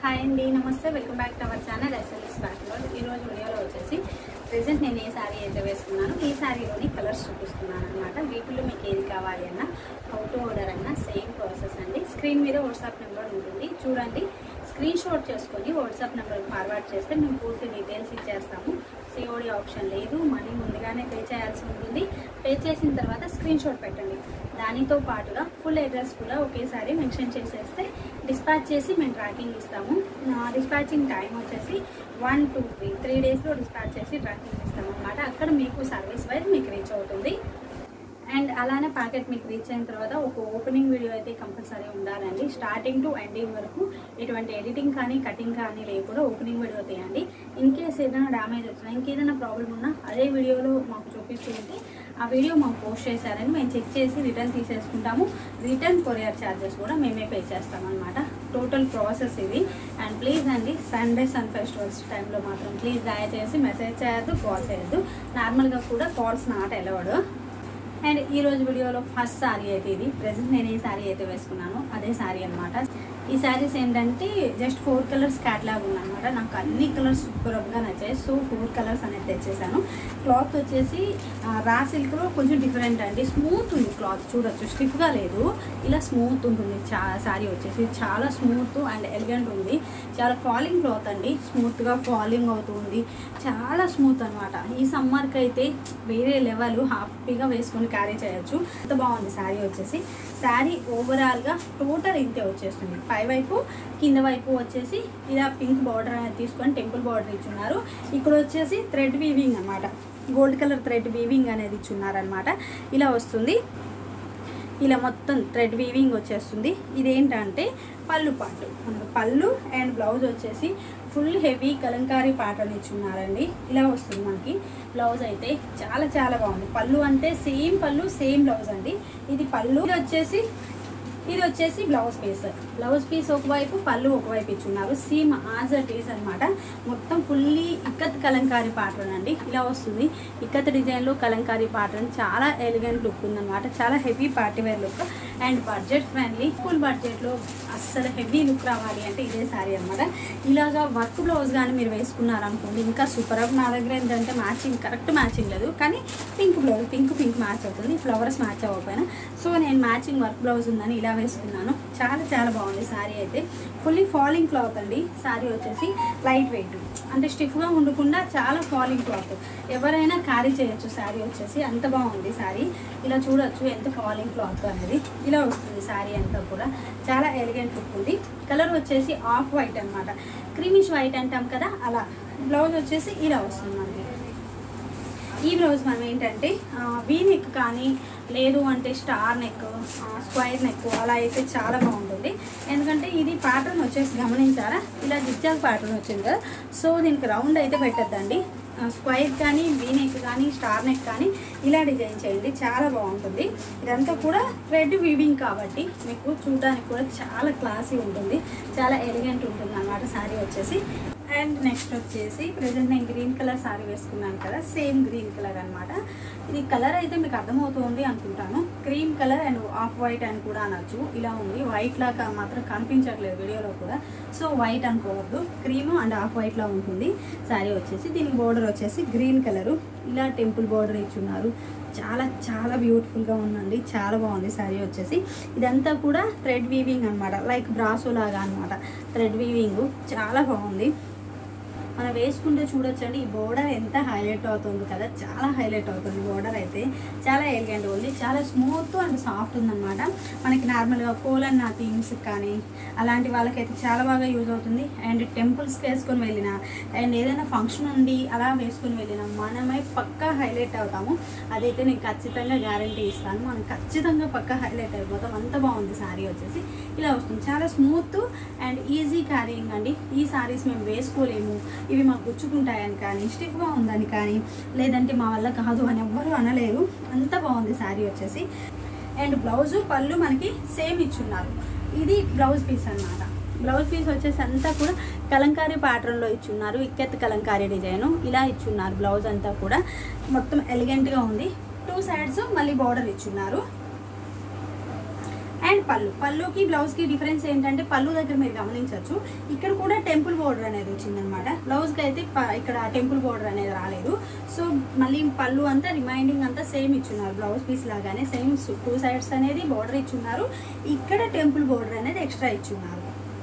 hi అండి namaste welcome back to our channel SLS fashion ఈ రోజు వీడియోలో వచ్చేసి ప్రెసెంట్ నేను ఏ శారీ అయితే వేసుకున్నాను ఈ శారీలోని కలర్స్ చూపిస్తున్నాను అనమాట వీటిలో మీకు ఏది కావాలి అన్న హౌ టు ఆర్డర్ అన్న సేమ్ ప్రాసెస్ అండి స్క్రీన్ మీద వాట్సాప్ నెంబర్ ఉంటుంది చూడండి స్క్రీన్ షాట్ చేసుకొని వాట్సాప్ నెంబర్ ఫార్వర్డ్ చేస్తే మేము పూర్తి డీటెయిల్స్ ఇచ్చేస్తాము సిఓడి ఆప్షన్ లేదు మనీ ముందుగానే పే చేయాల్సి ఉంటుంది పే చేసిన తర్వాత స్క్రీన్ షాట్ పెట్టండి దానితో పాటుగా ఫుల్ అడ్రస్ కూడా ఒకేసారి మెన్షన్ చేసేస్తే డిస్పాచ్ చేసి మేము ట్రాకింగ్ ఇస్తాము డిస్పాచింగ్ టైం వచ్చేసి వన్ టూ త్రీ త్రీ డేస్లో డిస్పాచ్ చేసి ట్రాకింగ్ ఇస్తాం అనమాట అక్కడ మీకు సర్వీస్ వైజ్ మీకు రీచ్ అవుతుంది అండ్ అలానే ప్యాకెట్ మీకు రీచ్ అయిన తర్వాత ఒక ఓపెనింగ్ వీడియో అయితే కంపల్సరీ ఉండాలండి స్టార్టింగ్ టు ఎండింగ్ వరకు ఎటువంటి ఎడిటింగ్ కానీ కటింగ్ కానీ లేకుండా ఓపెనింగ్ వీడియో తీయండి ఇన్ కేస్ ఏదైనా డ్యామేజ్ వచ్చినా ఇంకేదైనా ప్రాబ్లం ఉన్నా అదే వీడియోలో మాకు చూపిస్తుంటే ఆ వీడియో మాకు పోస్ట్ చేశారని మేము చెక్ చేసి రిటర్న్ తీసేసుకుంటాము రిటర్న్ కొరియర్ ఛార్జెస్ కూడా మేమే పే చేస్తాం అనమాట టోటల్ ప్రాసెస్ ఇది అండ్ ప్లీజ్ అండి సండే సన్ ఫెస్టివల్స్ టైంలో మాత్రం ప్లీజ్ దయచేసి మెసేజ్ చేయొద్దు కాల్ చేయొద్దు నార్మల్గా కూడా కాల్స్ నాట్ అలౌడ్ అండ్ ఈ రోజు వీడియోలో ఫస్ట్ శారీ అయితే ఇది ప్రెసెంట్ నేను ఏ శారీ అయితే వేసుకున్నానో అదే శారీ అన్నమాట ఈ శారీస్ ఏంటంటే జస్ట్ ఫోర్ కలర్స్ క్యాట్లాగ్ ఉందన్నమాట నాకు అన్ని కలర్స్ సూపర్గా నచ్చాయి సో ఫోర్ కలర్స్ అనేది తెచ్చేసాను క్లాత్ వచ్చేసి ఆ, రా సిల్క్లో కొంచెం డిఫరెంట్ అండి స్మూత్ ఉంది క్లాత్ చూడొచ్చు స్టిఫ్గా లేదు ఇలా స్మూత్ ఉంటుంది చా శారీ వచ్చేసి చాలా స్మూత్ అండ్ ఎలిగెంట్ ఉంది చాలా ఫాలింగ్ క్లాత్ అండి స్మూత్గా ఫాలింగ్ అవుతుంది చాలా స్మూత్ అనమాట ఈ సమ్మర్కి అయితే వేరే లెవెల్ హ్యాపీగా వేసుకొని క్యారీ చేయొచ్చు అంత బాగుంది శారీ వచ్చేసి శారీ ఓవరాల్గా టోటల్ ఇంతే వచ్చేస్తుంది పై వైపు కింద వైపు వచ్చేసి ఇలా పింక్ బార్డర్ అనేది తీసుకొని టెంపుల్ బార్డర్ ఇచ్చున్నారు ఇక్కడ వచ్చేసి థ్రెడ్ వీవింగ్ అనమాట గోల్డ్ కలర్ థ్రెడ్ వీవింగ్ అనేది ఇచ్చున్నారనమాట ఇలా వస్తుంది ఇలా మొత్తం థ్రెడ్ వీవింగ్ వచ్చేస్తుంది ఇదేంటంటే పళ్ళు పాటు మనకు పళ్ళు అండ్ బ్లౌజ్ వచ్చేసి ఫుల్ హెవీ కలంకారీ ప్యాటర్న్ ఇచ్చున్నారండి ఇలా వస్తుంది మనకి బ్లౌజ్ అయితే చాలా చాలా బాగుంది పళ్ళు అంటే సేమ్ పళ్ళు సేమ్ బ్లౌజ్ అండి ఇది పళ్ళు ఇది వచ్చేసి ఇది వచ్చేసి బ్లౌజ్ పీస్ బ్లౌజ్ పీస్ ఒకవైపు పళ్ళు ఒకవైపు ఇచ్చున్నారు సీమ్ ఆజర్ పీస్ అనమాట మొత్తం ఫుల్లీ ఇక్కత్ కలంకారీ ప్యాటర్న్ అండి ఇలా వస్తుంది ఇక్కత్ డిజైన్లో కలంకారీ ప్యాటర్న్ చాలా ఎలిగెంట్ లుక్ ఉందన్నమాట చాలా heavy party wear look and budget friendly full బడ్జెట్లో అస్సలు హెవీ లుక్ రావాలి అంటే ఇదే శారీ అనమాట ఇలాగా వర్క్ బ్లౌజ్ కానీ మీరు వేసుకున్నారనుకోండి ఇంకా సూపర్ నా దగ్గర ఏంటంటే మ్యాచింగ్ కరెక్ట్ మ్యాచింగ్ లేదు కానీ pink blouse pink pink match అవుతుంది ఫ్లవర్స్ మ్యాచ్ అవ్వకపోయినా సో నేను మ్యాచింగ్ వర్క్ బ్లౌజ్ ఉందని ఇలా వేసుకున్నాను చాలా చాలా బాగుంది శారీ అయితే ఫుల్లీ ఫాలింగ్ క్లాత్ అండి శారీ వచ్చేసి లైట్ వెయిట్ అంటే స్టిఫ్గా ఉండకుండా చాలా ఫాలింగ్ క్లాత్ ఎవరైనా క్యారీ చేయొచ్చు శారీ వచ్చేసి అంత బాగుంది శారీ ఇలా చూడొచ్చు ఎంత ఫాలింగ్ క్లాత్ అనేది ఇలా వస్తుంది శారీ అంతా కూడా చాలా ఎలిగెంట్ లుక్ ఉంది కలర్ వచ్చేసి ఆఫ్ వైట్ అన్నమాట క్రీమిష్ వైట్ అంటాం కదా అలా బ్లౌజ్ వచ్చేసి ఇలా వస్తుంది మనకి ఈ బ్లౌజ్ మనం ఏంటంటే వీ నెక్ కానీ లేదు అంటే స్టార్ నెక్ స్క్వైర్ నెక్ అలా అయితే చాలా బాగుంటుంది ఎందుకంటే ఇది ప్యాటర్న్ వచ్చేసి గమనించారా ఇలా జిగ్జాగ్ ప్యాటర్న్ వచ్చింది కదా సో దీనికి రౌండ్ అయితే పెట్టద్దండి స్క్వైర్ కానీ వీ నెక్ కానీ స్టార్ నెక్ కానీ ఇలా డిజైన్ చేయండి చాలా బాగుంటుంది ఇదంతా కూడా థ్రెడ్ వీవింగ్ కాబట్టి మీకు చూడడానికి కూడా చాలా క్లాసీ ఉంటుంది చాలా ఎలిగెంట్ ఉంటుంది అన్నమాట శారీ వచ్చేసి అండ్ నెక్స్ట్ వచ్చేసి ప్రజెంట్ నేను గ్రీన్ కలర్ శారీ వేసుకున్నాను కదా సేమ్ గ్రీన్ కలర్ అన్నమాట ఇది కలర్ అయితే మీకు అర్థమవుతుంది అనుకుంటాను cream colour and off white అని కూడా అనొచ్చు ఇలా ఉంది వైట్ లాగా మాత్రం కనిపించట్లేదు వీడియోలో కూడా సో వైట్ అనుకోవద్దు క్రీమ్ అండ్ ఆఫ్ వైట్ లా ఉంటుంది శారీ వచ్చేసి దీనికి బోర్డర్ వచ్చేసి గ్రీన్ కలరు ఇలా టెంపుల్ బోర్డర్ ఇచ్చున్నారు చాలా చాలా బ్యూటిఫుల్గా ఉందండి చాలా బాగుంది శారీ వచ్చేసి ఇదంతా కూడా థ్రెడ్ వీవింగ్ అనమాట లైక్ బ్రాసో లాగా అనమాట థ్రెడ్ వీవింగ్ చాలా బాగుంది మనం వేసుకుంటే చూడొచ్చండి ఈ బోర్డర్ ఎంత హైలైట్ అవుతుంది కదా చాలా హైలైట్ అవుతుంది బోర్డర్ అయితే చాలా ఎలిగెంట్ ఉంది చాలా స్మూత్ అండ్ సాఫ్ట్ ఉందన్నమాట మనకి నార్మల్గా కోలన్ నా థీమ్స్ కానీ అలాంటి వాళ్ళకైతే చాలా బాగా యూజ్ అవుతుంది అండ్ టెంపుల్స్కి వేసుకొని వెళ్ళిన అండ్ ఏదైనా ఫంక్షన్ ఉండి అలా వేసుకొని వెళ్ళిన మనమై పక్కా హైలైట్ అవుతాము అదైతే నేను ఖచ్చితంగా గ్యారంటీ ఇస్తాను మనం ఖచ్చితంగా పక్కా హైలైట్ అయిపోతాం అంత బాగుంది శారీ వచ్చేసి ఇలా వస్తుంది చాలా స్మూత్ అండ్ ఈజీ క్యారీయింగ్ అండి ఈ శారీస్ మేము వేసుకోలేము ఇవి మాకు గుచ్చుకుంటాయని కానీ స్టిఫ్గా ఉందని కానీ లేదంటే మా వల్ల కాదు అని ఎవ్వరూ అనలేరు అంత బాగుంది శారీ వచ్చేసి అండ్ బ్లౌజు పళ్ళు మనకి సేమ్ ఇచ్చున్నారు ఇది బ్లౌజ్ పీస్ అన్నమాట బ్లౌజ్ పీస్ వచ్చేసి అంతా కూడా కలంకారీ ప్యాటర్న్లో ఇచ్చున్నారు ఇక్కెత్ కలంకారీ డిజైన్ ఇలా ఇచ్చున్నారు బ్లౌజ్ అంతా కూడా మొత్తం ఎలిగెంట్గా ఉంది టూ సైడ్స్ మళ్ళీ బార్డర్ ఇచ్చున్నారు అండ్ పళ్ళు పళ్ళుకి బ్లౌజ్కి డిఫరెన్స్ ఏంటంటే పళ్ళు దగ్గర మీరు గమనించవచ్చు ఇక్కడ కూడా టెంపుల్ బోర్డర్ అనేది వచ్చిందనమాట బ్లౌజ్కి అయితే ప- ఇక్కడ టెంపుల్ బోర్డర్ అనేది రాలేదు సో మళ్ళీ పళ్ళు అంతా రిమైండింగ్ అంతా సేమ్ ఇచ్చున్నారు బ్లౌజ్ పీస్ లాగానే సేమ్ టూ సైడ్స్ అనేది బోర్డర్ ఇచ్చున్నారు ఇక్కడ టెంపుల్ బోర్డర్ అనేది ఎక్స్ట్రా ఇచ్చున్నారు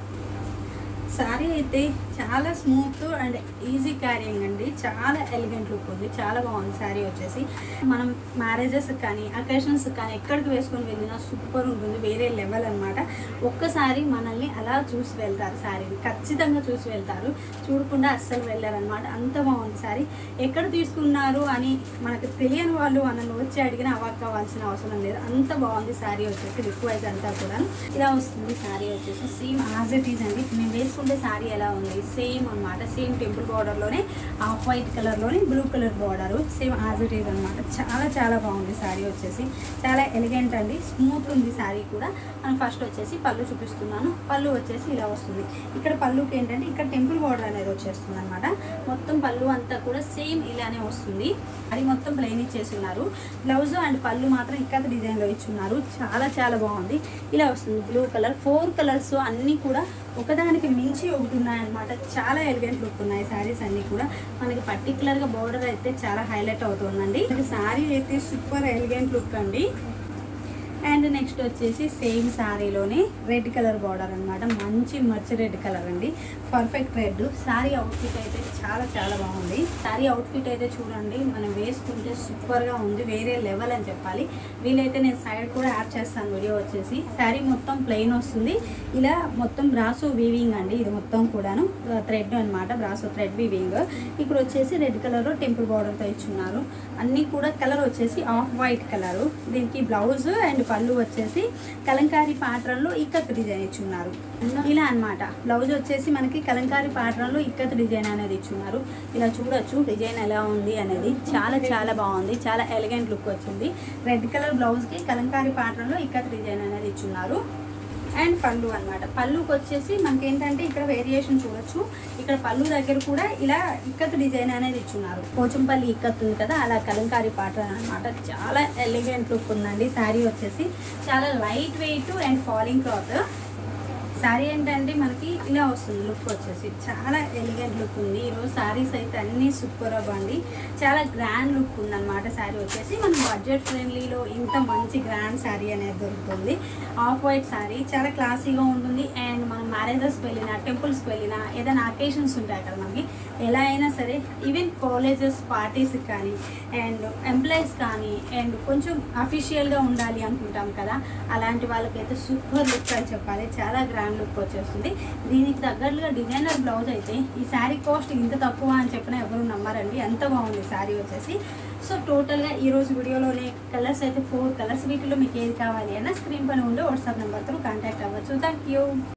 సారీ అయితే చాలా స్మూత్ అండ్ ఈజీ క్యారింగ్ అండి చాలా ఎలిగెంట్ లుక్ ఉంది చాలా బాగుంది శారీ వచ్చేసి మనం మ్యారేజెస్ కానీ అకేషన్స్ కానీ ఎక్కడికి వేసుకొని వెళ్ళినా సూపర్ ఉంటుంది వేరే లెవెల్ అన్నమాట ఒక్కసారి మనల్ని అలా చూసి వెళ్తారు శారీని ఖచ్చితంగా చూసి వెళ్తారు చూడకుండా అస్సలు వెళ్ళారు అనమాట అంత బాగుంది శారీ ఎక్కడ తీసుకున్నారు అని మనకు తెలియని వాళ్ళు మనల్ని వచ్చి అడిగినా అవాక్ కావాల్సిన అవసరం లేదు అంత బాగుంది శారీ వచ్చేసి లుక్ వైజ్ అంతా కూడా ఇలా వస్తుంది శారీ వచ్చేసి సేమ్ యాజ్ ఇట్ ఈజ్ అండి మేము వేసుకుంటే శారీ ఎలా ఉంది సేమ్ అన్నమాట సేమ్ టెంపుల్ బార్డర్లోనే ఆఫ్ వైట్ కలర్లోనే blue colour border same as it is అనమాట చాలా చాలా బాగుంది శారీ వచ్చేసి చాలా ఎలిగెంట్ అండి స్మూత్ ఉంది శారీ కూడా మనం ఫస్ట్ వచ్చేసి పళ్ళు చూపిస్తున్నాను పళ్ళు వచ్చేసి ఇలా వస్తుంది ఇక్కడ పళ్ళుకి ఏంటంటే ఇక్కడ టెంపుల్ బార్డర్ అనేది వచ్చేస్తుంది అనమాట మొత్తం పళ్ళు అంతా కూడా సేమ్ ఇలానే వస్తుంది అది మొత్తం ప్లెయిన్ ఇచ్చేస్తున్నారు బ్లౌజ్ అండ్ పళ్ళు మాత్రం ఇక్కడ డిజైన్లో ఇచ్చున్నారు చాలా చాలా బాగుంది ఇలా వస్తుంది బ్లూ కలర్ ఫోర్ కలర్స్ అన్నీ కూడా ఒకదానికి మించి ఒకటి ఉన్నాయన్నమాట చాలా ఎలిగెంట్ లుక్ ఉన్నాయి శారీస్ అన్నీ కూడా మనకి పర్టికులర్గా బోర్డర్ అయితే చాలా హైలైట్ అవుతుందండి మనకి శారీ అయితే సూపర్ ఎలిగెంట్ లుక్ అండి అండ్ నెక్స్ట్ వచ్చేసి సేమ్ శారీలోనే రెడ్ కలర్ బార్డర్ అన్నమాట మంచి మర్చ్ రెడ్ కలర్ అండి పర్ఫెక్ట్ రెడ్ శారీ అవుట్ఫిట్ అయితే చాలా చాలా బాగుంది శారీ అవుట్ఫిట్ అయితే చూడండి మనం వేసుకుంటే సూపర్గా ఉంది వేరే లెవెల్ అని చెప్పాలి వీలైతే నేను సైడ్ కూడా యాడ్ చేస్తాను వీడియో వచ్చేసి శారీ మొత్తం ప్లెయిన్ వస్తుంది ఇలా మొత్తం బ్రాసో వీవింగ్ అండి ఇది మొత్తం కూడాను థ్రెడ్ అన్నమాట బ్రాసో థ్రెడ్ వీవింగ్ ఇక్కడ వచ్చేసి రెడ్ కలర్ టెంపుల్ బార్డర్తో ఇచ్చున్నారు అన్నీ కూడా కలర్ వచ్చేసి ఆఫ్ వైట్ కలర్ దీనికి బ్లౌజ్ అండ్ పళ్ళు వచ్చేసి కలంకారీ పాత్రలో ఇక్కత్ డిజైన్ ఇచ్చున్నారు ఇలా అన్నమాట బ్లౌజ్ వచ్చేసి మనకి కలంకారీ పాత్రలో ఇక్కత్ డిజైన్ అనేది ఇచ్చున్నారు ఇలా చూడొచ్చు డిజైన్ ఎలా ఉంది అనేది చాలా చాలా బాగుంది చాలా ఎలిగెంట్ లుక్ వచ్చింది రెడ్ కలర్ బ్లౌజ్కి కలంకారీ పాత్రలో ఇక్కత్ డిజైన్ అనేది ఇచ్చున్నారు అండ్ పళ్ళు అన్నమాట పళ్ళుకి వచ్చేసి మనకి ఏంటంటే ఇక్కడ వేరియేషన్ చూడొచ్చు ఇక్కడ పళ్ళు దగ్గర కూడా ఇలా ఇక్కత్ డిజైన్ అనేది ఇచ్చున్నారు పోచంపల్లి ఇక్కత్ ఉంది కదా అలా కలంకారీ పాటర్న్ అనమాట చాలా ఎలిగెంట్ లుక్ ఉందండి శారీ వచ్చేసి చాలా light weight and falling cloth sari ఏంటంటే మనకి ఇలా వస్తుంది లుక్ వచ్చేసి చాలా ఎలిగెంట్ లుక్ ఉంది ఈరోజు శారీస్ అయితే అన్నీ సూపర్ అండి చాలా గ్రాండ్ లుక్ ఉందన్నమాట శారీ వచ్చేసి మన బడ్జెట్ ఫ్రెండ్లీలో ఇంత మంచి గ్రాండ్ శారీ అనేది దొరుకుతుంది ఆఫ్ వైట్ శారీ చాలా క్లాసీగా ఉంటుంది అండ్ మనం మ్యారేజెస్కి వెళ్ళినా టెంపుల్స్కి వెళ్ళినా ఏదైనా అకేషన్స్ ఉంటాయి కదా మనకి ఎలా అయినా సరే ఈవెన్ కాలేజెస్ పార్టీస్కి కానీ అండ్ ఎంప్లాయీస్ కానీ అండ్ కొంచెం అఫీషియల్గా ఉండాలి అనుకుంటాం కదా అలాంటి వాళ్ళకైతే సూపర్ లుక్ అని చెప్పాలి చాలా గ్రాండ్ లుక్ వచ్చేస్తుంది దీనికి తగ్గట్టుగా డిజైనర్ బ్లౌజ్ అయితే ఈ శారీ కాస్ట్ ఇంత తక్కువ అని చెప్పిన ఎవరు నమ్మరండి ఎంత బాగుంది శారీ వచ్చేసి సో టోటల్గా ఈ రోజు వీడియోలోనే కలర్స్ అయితే ఫోర్ కలర్స్ వీటిలో మీకు ఏది కావాలి అన్న స్క్రీన్ పైన ఉండే వాట్సాప్ నెంబర్తో కాంటాక్ట్ అవ్వచ్చు థ్యాంక్ యూ